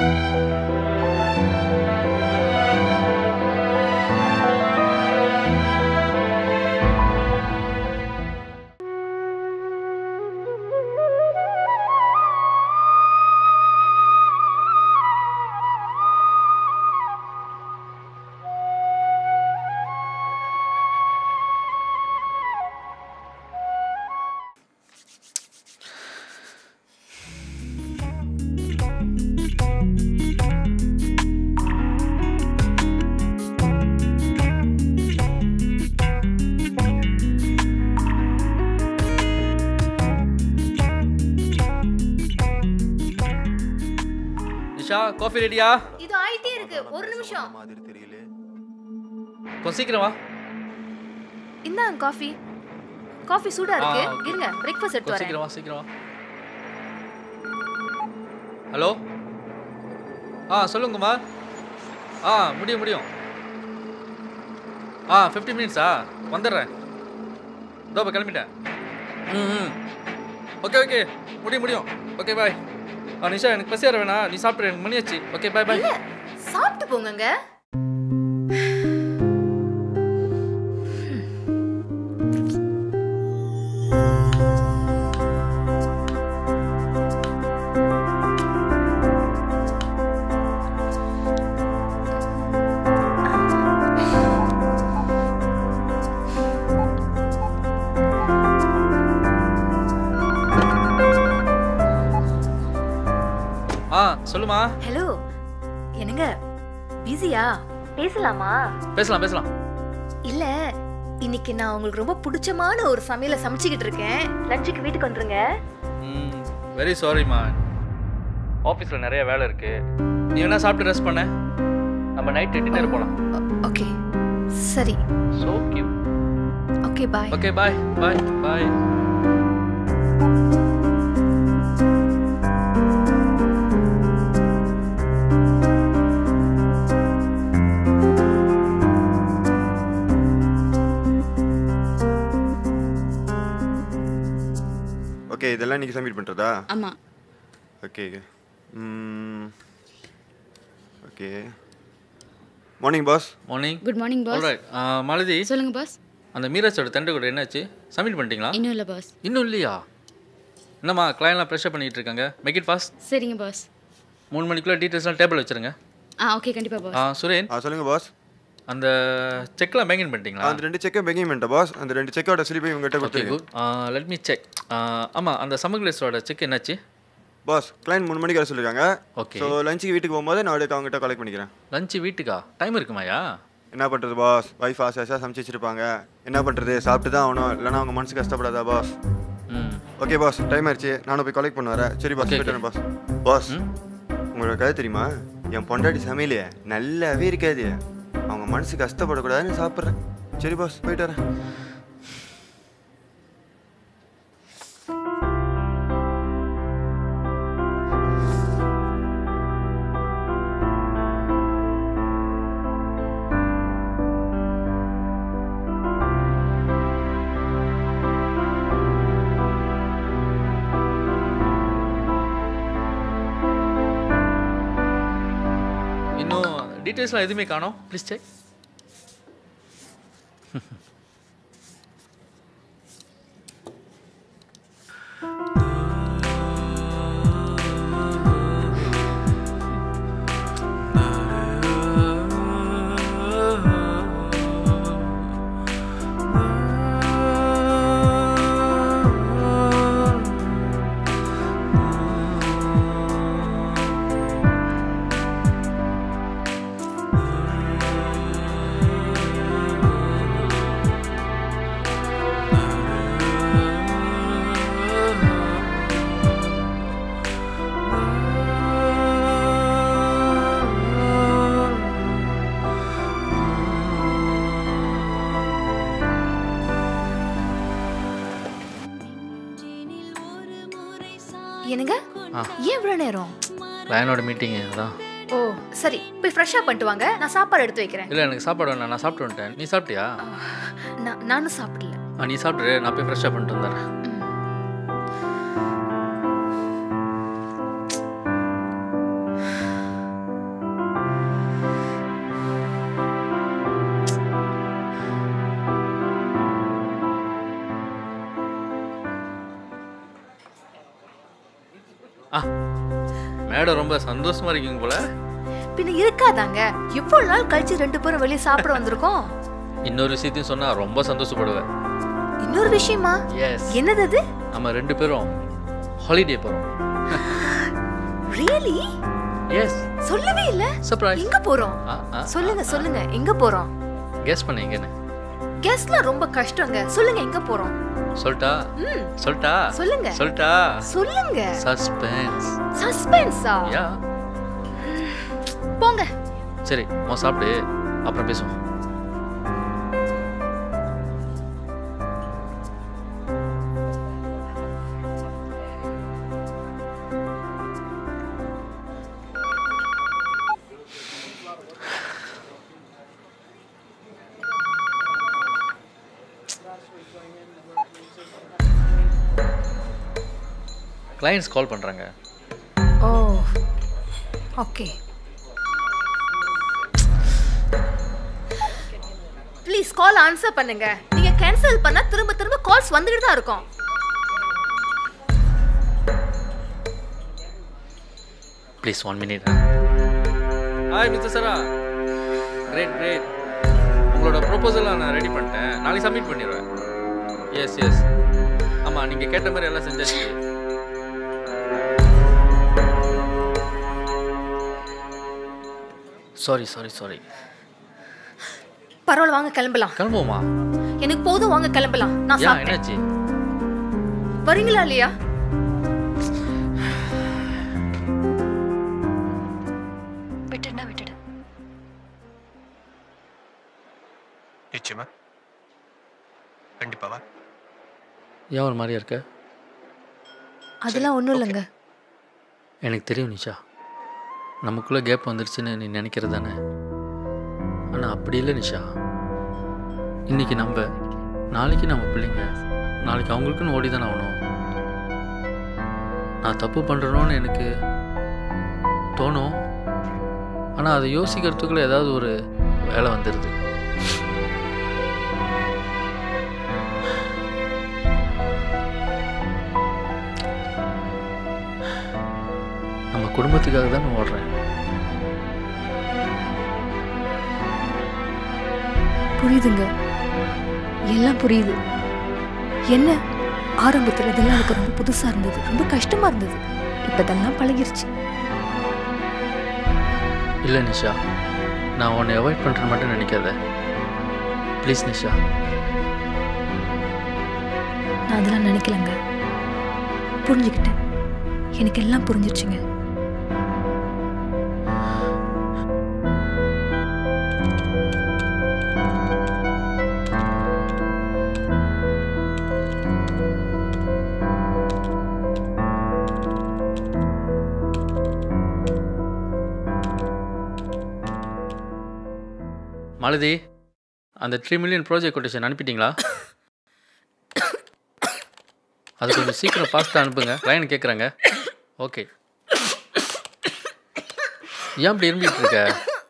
Nisha coffee ரெடியா இது ஆயிட்டே இருக்கு ஒரு நிமிஷம் மாதிரி தெரியல கொஞ்சம் சீக்கிரம் வா இந்தாங்க காஃபி காஃபி சூடா இருக்கு ஆ, okay. இருங்க பிரேக்ஃபாஸ்ட் எடுத்து கொஞ்சம் வரேன் சீக்கிரம் வா சீக்கிரம் வா ஹலோ ஆ சொல்லுங்க குமார் ஆ முடியும் முடியும் ஆ ஃபிஃப்டி மினிட்ஸா வந்துடுறேன் இதோ இப்போ கிளம்பிட்டேன் ம் ம் ஓகே ஓகே முடியும் முடியும் ஓகே பாய் ஆ நிஷா எனக்கு பசியார வேணாம் நீ சாப்பிட்ற எனக்கு மணியாச்சு ஓகே பாய் பாய் இல்ல சாப்பிட்டு போங்கங்க ஆ சொல்லுமா ஹலோ என்னங்க பிஸியா பேசலாமா பேசலாம் பேசலாம் இல்ல இன்னைக்கு நான் உங்களுக்கு ரொம்ப பிடிச்சமான ஒரு சமையலை சமைச்சுக்கிட்டு இருக்கேன் லஞ்சுக்கு வீட்டுக்கு வந்துருங்க ம் வெரி சாரிம்மா ஆஃபீஸில் நிறைய வேலை இருக்கு நீ வேணா சாப்பிட்டு ரெஸ்ட் பண்ண நம்ம நைட்டு டின்னர் போகலாம் ஓகே சரி ஸோ கியூ okay bye okay bye bye bye okay இதெல்லாம் இன்னைக்கு சப்மிட் பண்ணுறதா ஆமா okay okay morning boss morning good morning boss alright Malathi சொல்லுங்க பாஸ் அந்த மீராஜோட தண்டை கூட என்னாச்சு சப்மிட் பண்ணிட்டீங்களா இன்னும் இல்லை பாஸ் இன்னும் இல்லையா என்னம்மா கிளைண்ட்லாம் ப்ரெஷர் பண்ணிட்டு இருக்காங்க மேக் இட் ஃபாஸ்ட் சரிங்க பாஸ் மூணு மணிக்குள்ளே டீட்டெயில்ஸ்லாம் டேபிள் வச்சிருங்க ஆ ஓகே கண்டிப்பா பாஸ் ஆ சுரேன் ஆ சொல்லுங்கள் பாஸ் அந்த செக்லாம் பேங்கிங் பண்ணிட்டீங்களா அந்த ரெண்டு செக்கை பெங்கிங் பண்ணிட்டேன் பாஸ் அந்த ரெண்டு செக்கோட ஸ்லிப்பை இவங்ககிட்ட ஓகே கொடுத்துருங்க குட் லெட் மீ செக் ஆமாம் அந்த சமக்லேஸோட செக் என்னாச்சு பாஸ் கிளைண்ட் மூணு மணிக்கு வர சொல்லியிருக்காங்க Okay. ஸோ லஞ்சுக்கு வீட்டுக்கு போகும்போது நான் அப்படியே அவங்ககிட்ட கலெக்ட் பண்ணிக்கிறேன் லஞ்சு வீட்டுக்கா டைம் இருக்குமாயா என்ன பண்ணுறது பாஸ் ஒய்ஃப் ஆசை ஆசையாக சமைச்சு வச்சிருப்பாங்க என்ன பண்ணுறது சாப்பிட்டு தான் ஆகணும் இல்லைனா அவங்க மனசு கஷ்டப்படாதா பாஸ் ம் ஓகே பாஸ் டைம் ஆயிடுச்சு நானும் போய் கலெக்ட் பண்ண வரேன் சரி பாஸ் Okay, போயிட்டு வரேன் பாஸ் பாஸ் ம்? உங்களுக்கு கதை தெரியுமா என் பொண்டாட்டி சமையலே நல்லாவே இருக்காது அவங்க மனசு கஷ்டப்படக்கூடாதுன்னு சாப்பிட்றேன் சரி பாஸ் போயிட்டு வரேன் இன்னும் டீட்டெயில்ஸ்லாம் எதுவுமே காணோம் ப்ளீஸ் செக் என்னங்க ஆ. ஏன் இவ்வளோ நேரம் கிளையனோட மீட்டிங் அதான் ஓ சரி போய் ஃப்ரெஷ்ஷாக பண்ணிட்டு வாங்க நான் சாப்பாடு எடுத்து வைக்கிறேன் இல்லை எனக்கு சாப்பாடு வேணாம் நான் சாப்பிட்டு வந்துட்டேன் நீ சாப்பிட்டியா நான் நானும் சாப்பிடல ஆ நீ சாப்பிட்ரு நான் போய் ஃப்ரெஷ்ஷாக பண்ணிட்டு வந்துடுறேன் ம். ஆ மேடம் ரொம்ப சந்தோஷமா இருக்கீங்க போல பின்ன இருக்காதாங்க எவ்வளவு நாள் கழிச்சு ரெண்டு பேரும் வெளியே சாப்பிட வந்திருக்கோம் இன்னொரு விஷயத்தையும் சொன்னா ரொம்ப சந்தோஷப்படுவேன் இன்னொரு விஷயமா எஸ் என்னது அது நம்ம ரெண்டு பேரும் ஹாலிடே போறோம் ரியலி எஸ் சொல்லவே இல்ல சர்ப்ரைஸ் எங்க போறோம் ஆ ஆ சொல்லுங்க சொல்லுங்க எங்க போறோம் கெஸ் பண்ணீங்கன்னு கெஸ்ட்லாம் ரொம்ப கஷ்டங்க சொல்லுங்க எங்க போறோம் சொல்லிட்டா ம் சொல்லிட்டா சொல்லுங்க சொல்லிட்டா சொல்லுங்க சஸ்பென்ஸ் சஸ்பென்ஸா யா போங்க சரி மோ சாப்பிடு அப்புறம் பேசுவோம் கிளைண்ட்ஸ் கால் பண்ணுறாங்க ஓ ஓகே ப்ளீஸ் கால் ஆன்சர் பண்ணுங்க நீங்க கேன்சல் பண்ணா திரும்ப திரும்ப கால்ஸ் வந்துகிட்டு தான் இருக்கும் please one minute hi mister Sarah great great உங்களோட ப்ரொபோசலை நான் ரெடி பண்ணிட்டேன் நாளைக்கு சப்மிட் பண்ணிடுவேன் எஸ் எஸ் ஆமாம் நீங்கள் கேட்ட மாதிரி எல்லாம் செஞ்சாச்சு சாரி சாரி சாரி பரவாயில்ல வாங்க கிளம்பலாம் கிளம்புவோமா எனக்கு போதும் வாங்க கிளம்பலாம் நான் ஏன் சாப்பிட்டேன் என்னாச்சு வரீங்களா இல்லையா விட்டுடுனா விட்டுடு நிச்சயமா கண்டிப்பாவா ஏன் ஒரு மாதிரியா இருக்க அதெல்லாம் ஒன்றும் இல்லைங்க எனக்கு தெரியும் நிஷா நமக்குள்ளே கேப் வந்துருச்சுன்னு நீ நினைக்கிறது தானே ஆனால் அப்படி இல்லை நிஷா இன்னைக்கு நம்ம நாளைக்கு நம்ம பிள்ளைங்க நாளைக்கு அவங்களுக்குன்னு ஓடி தானே ஆகணும் நான் தப்பு பண்ணுறனோன்னு எனக்கு தோணும் ஆனால் அதை யோசிக்கிறதுக்குள்ளே ஏதாவது ஒரு வேலை வந்துடுது நம்ம குடும்பத்துக்காக தான் நான் ஓடுறேன் புரியுதுங்க எல்லாம் புரியுது என்ன ஆரம்பத்தில் இதெல்லாம் எனக்கு ரொம்ப புதுசா இருந்தது ரொம்ப கஷ்டமா இருந்தது இப்போ இதெல்லாம் பழகிருச்சு இல்லை நிஷா நான் உன்னை அவாய்ட் பண்ணுறேன்னு மட்டும் நினைக்காத ப்ளீஸ் நிஷா நான் அதெல்லாம் நினைக்கலங்க புரிஞ்சுக்கிட்டேன் எனக்கு எல்லாம் புரிஞ்சிருச்சுங்க மாலதி அந்த த்ரீ மில்லியன் ப்ராஜெக்ட் கொட்டேஷன் அனுப்பிட்டீங்களா அது கொஞ்சம் சீக்கிரம் ஃபாஸ்ட்டாக அனுப்புங்க லைன் கேட்குறாங்க ஓகே ஏன் இப்படி இரும்பிட்டு இருக்க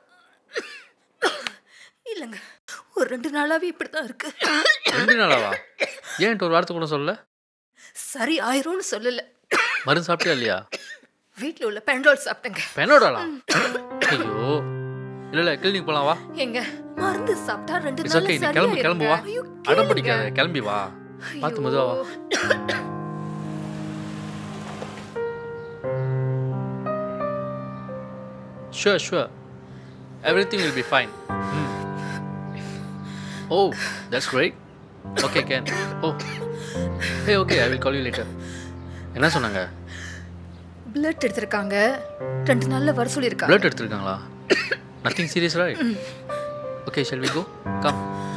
இல்லைங்க ஒரு ரெண்டு நாளாவே இப்படி தான் இருக்கு ரெண்டு நாளாவா ஏன் ஒரு வாரத்தை கூட சொல்லல சரி ஆயிரும்னு சொல்லல மருந்து சாப்பிட்டியா இல்லையா வீட்டில் உள்ள பெண்ட்ரோல் சாப்பிட்டேங்க பெனோடாலா ஐயோ இல்லை இல்லை கிளினிக் போகலாம் வா எங்க மருந்து சாப்பிட்டா ரெண்டு இட்ஸ் நாள் ஓகே நீ கிளம்பு கிளம்பு வா அடம் பிடிக்காத கிளம்பி வா பார்த்து மெதுவா வா Sure, sure. Everything will be fine. Hmm. Oh, that's great. Okay, Ken. Oh. Hey, okay, I will call you later. என்ன சொன்னாங்க பிளட் எடுத்திருக்காங்க ரெண்டு நாள்ல வர சொல்லியிருக்காங்க பிளட் எடுத்திருக்காங்களா nothing serious right okay shall we go come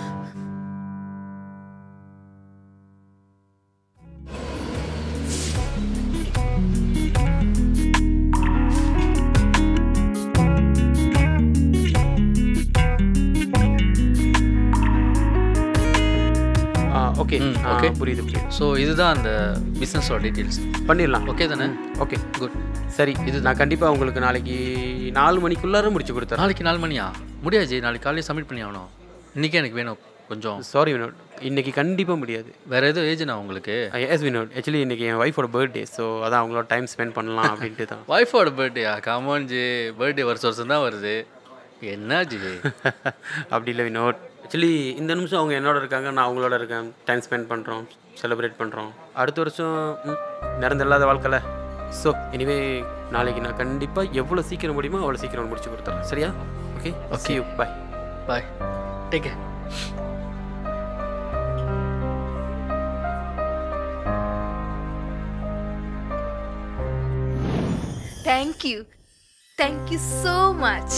okay hmm, okay okay. புரியுது புரியுது ஸோ இதுதான் அந்த பிஸ்னஸோட டீட்டெயில்ஸ் பண்ணிடலாம் ஓகே தானே ஓகே குட் சரி இது நான் கண்டிப்பாக உங்களுக்கு நாளைக்கு நாலு மணிக்குள்ளார முடிச்சு கொடுத்துறேன் நாளைக்கு நாலு மணியா முடியாது நாளைக்கு காலையில் சப்மிட் பண்ணி ஆகணும் இன்றைக்கே எனக்கு வேணும் கொஞ்சம் சாரி வினோட் இன்னைக்கு கண்டிப்பாக முடியாது வேறு எதுவும் ஏஜ்னா உங்களுக்கு எஸ் வினோட் ஆக்சுவலி இன்னைக்கு என் ஒய்ஃபோட பர்த்டே ஸோ அதான் அவங்களோட டைம் ஸ்பெண்ட் பண்ணலாம் அப்படின்ட்டு தான் ஒய்ஃபோட பர்த்டேயா காமான்ஜி பர்த்டே வருஷம் வருஷம் தான் வருது என்னாச்சு அப்படி இல்லை வினோட் ஆக்சுவலி இந்த நிமிஷம் அவங்க என்னோட இருக்காங்க நான் அவங்களோட இருக்கேன் டைம் ஸ்பெண்ட் பண்ணுறோம் செலிப்ரேட் பண்ணுறோம் அடுத்த வருஷம் ம், நிறந்த இல்லாத வாழ்க்கையில் ஸோ எனிவே நாளைக்கு நான் கண்டிப்பாக எவ்வளோ சீக்கிரம் முடியுமோ அவ்வளோ சீக்கிரம் முடிச்சு கொடுத்துறேன் சரியா okay okay bye bye take thank you thank you so much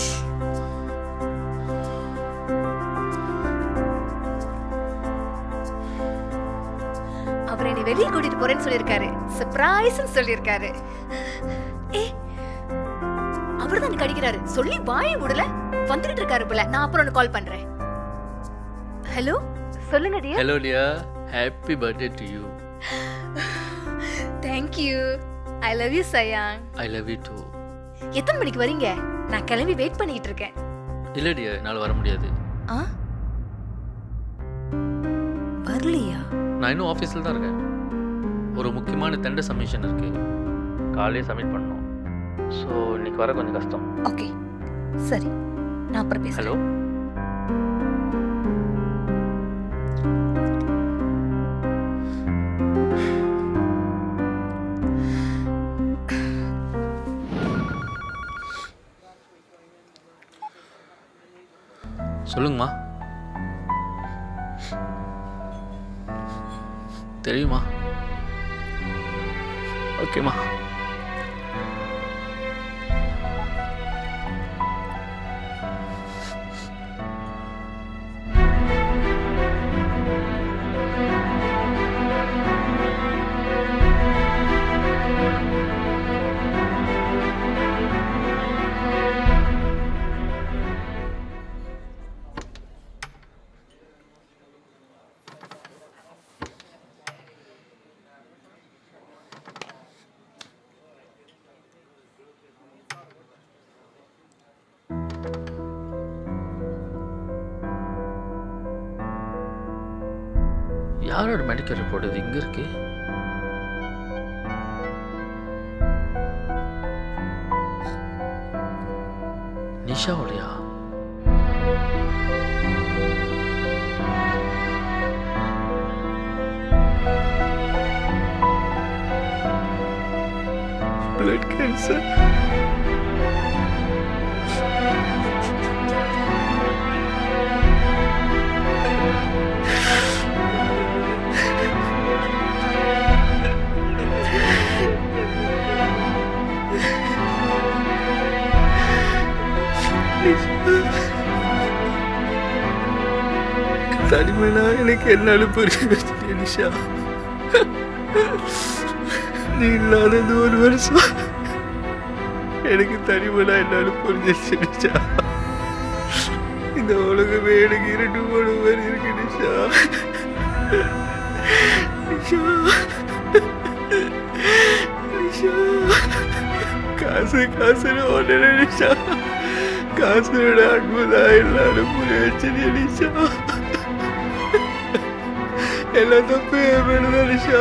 அவர் என்னை வெளியே கூட்டிட்டு போறேன்னு சொல்லியிருக்காரு சர்ப்ரைஸ்னு சொல்லியிருக்காரு ஏ அவர் தான் கடிக்கிறாரு சொல்லி வாயை விடல வந்துகிட்டு இருக்காரு போல நான் அப்புறம் கால் பண்றேன் ஹலோ சொல்லுங்க dear hello Dia happy birthday to you thank you I love you சயாங் ஐ லவ் யூ டூ எத்தனை மணிக்கு வரீங்க நான் கிளம்பி வெயிட் பண்ணிட்டு இருக்கேன் இல்லை டியா என்னால் வர முடியாது ஆ வரலையா நான் இன்னும் ஆஃபீஸில் தான் இருக்கேன் ஒரு முக்கியமான தண்ட சப்மிஷன் இருக்கு காலையே சப்மிட் பண்ணணும் ஸோ இன்னைக்கு வர கொஞ்சம் கஷ்டம் ஓகே சரி நான் அப்புறம் பேசுறேன் ஹலோ சொல்லுங்கம்மா தெரியுமா ஓகேம்மா யாரோட மெடிக்கல் ரிப்போர்ட் இது இங்கே இருக்கு நிஷாவுடையா பிளட் கேன்சர் தனிமைனா எனக்கு என்னாலும் புரிய நிஷா நீ இல்லாதது ஒரு வருஷம் எனக்கு தனிமனா என்னாலும் புரிஞ்சிருச்சு நிஷா இந்த உலகமே எனக்கு இரண்டு மூணு பேர் இருக்கு நிஷா நிஷா நிஷா காசு காசுன்னு ஒன்று நிஷா காசோட அன்புதான் எல்லாரும் புரிய வச்சு நிஷா எல்லா தப்பு என் மேலதான் நிஷா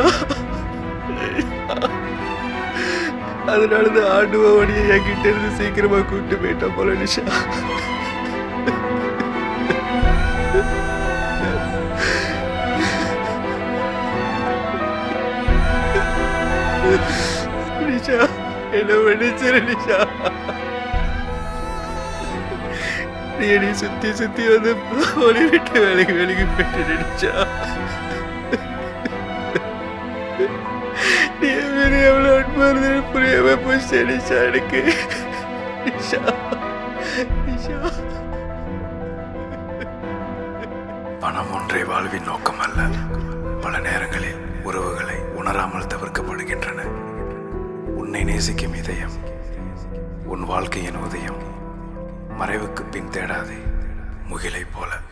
அதனாலதான் ஆண்டுவ வழியை என்கிட்ட இருந்து சீக்கிரமா கூப்பிட்டு போயிட்டா போல நிஷா நிஷா என்ன மன்னிச்சிரு நிஷா நீ என்னை சுத்தி சுத்தி வந்து ஒரு விட்டு வேலைக்கு வேலைக்கு போயிட்டு நினைச்சா நீ என் மேல எவ்வளவு அன்பா இருந்தது புரியாம போச்சு நிஷா எனக்கு நிஷா நிஷா பணம் ஒன்றே வாழ்வின் நோக்கம் அல்ல பல நேரங்களில் உறவுகளை உணராமல் தவிர்க்கப்படுகின்றன உன்னை நேசிக்கும் இதயம் உன் வாழ்க்கையின் உதயம் மறைவுக்கு பின் தேடாதே முகிலை போல